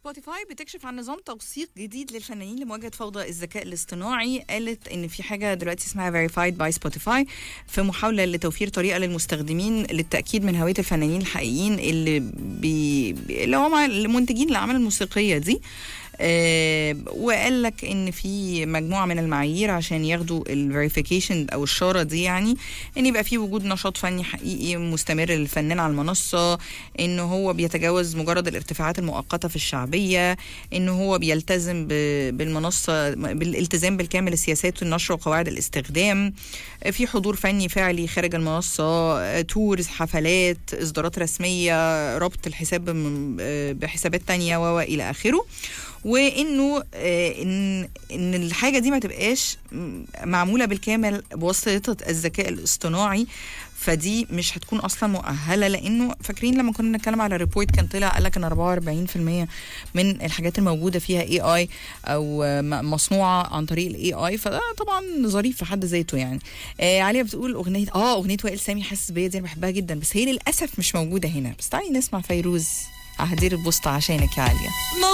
سبوتيفاي بتكشف عن نظام توثيق جديد للفنانين لمواجهه فوضى الذكاء الاصطناعي قالت ان في حاجه دلوقتي اسمها verified باي سبوتيفاي في محاوله لتوفير طريقه للمستخدمين للتاكيد من هويه الفنانين الحقيقيين اللي بي اللي هم المنتجين الاعمال الموسيقيه دي آه وقال لك ان في مجموعه من المعايير عشان ياخدوا الفيريفيكيشن او الشاره دي يعني ان يبقى في وجود نشاط فني حقيقي مستمر للفنان على المنصه ان هو بيتجاوز مجرد الارتفاعات المؤقته في الشعبيه ان هو بيلتزم ب- بالمنصه بالالتزام بالكامل السياسات النشر وقواعد الاستخدام في حضور فني فعلي خارج المنصه تورز حفلات اصدارات رسميه ربط الحساب بم- بحسابات تانية و الى اخره وانه آه، ان ان الحاجه دي ما تبقاش م- معموله بالكامل بواسطه الذكاء الاصطناعي فدي مش هتكون اصلا مؤهله لانه فاكرين لما كنا بنتكلم على ريبورت كان طلع قال لك ان 44% من الحاجات الموجوده فيها اي اي او آه، م- مصنوعه عن طريق الاي اي فده طبعا ظريف في حد ذاته يعني آه عليا بتقول اغنيه اه اغنيه وائل سامي حاسس بيا دي انا بحبها جدا بس هي للاسف مش موجوده هنا بس تعالي نسمع فيروز هدير البوسطه عشانك يا عاليه